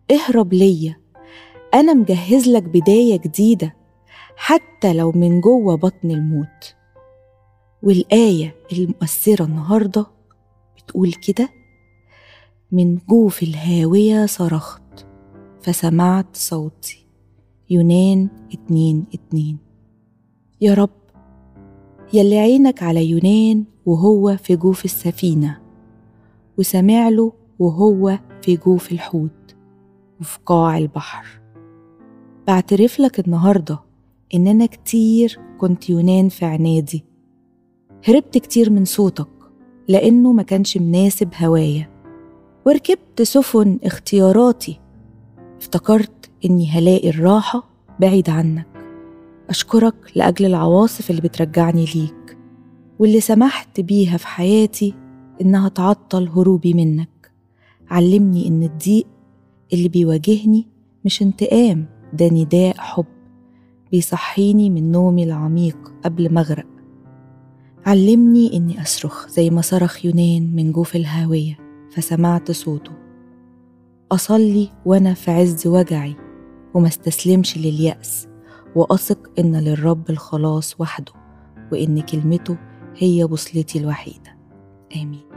اهرب ليا أنا مجهز لك بداية جديدة حتى لو من جوه بطن الموت والآية المؤثرة النهاردة بتقول كده من جوف الهاوية صرخت فسمعت صوتي يونان اتنين اتنين يا رب يلي عينك على يونان وهو في جوف السفينة وسمع له وهو في جوف الحوت وفي قاع البحر بعترف لك النهاردة إن أنا كتير كنت يونان في عنادي هربت كتير من صوتك لأنه ما كانش مناسب هوايا وركبت سفن اختياراتي افتكرت إني هلاقي الراحة بعيد عنك أشكرك لأجل العواصف اللي بترجعني ليك واللي سمحت بيها في حياتي إنها تعطل هروبي منك علمني إن الضيق اللي بيواجهني مش انتقام ده نداء حب بيصحيني من نومي العميق قبل ما أغرق علمني إني أصرخ زي ما صرخ يونان من جوف الهاوية فسمعت صوته أصلي وأنا في عز وجعي وما استسلمش لليأس وأثق إن للرب الخلاص وحده وإن كلمته هي بوصلتي الوحيدة آمين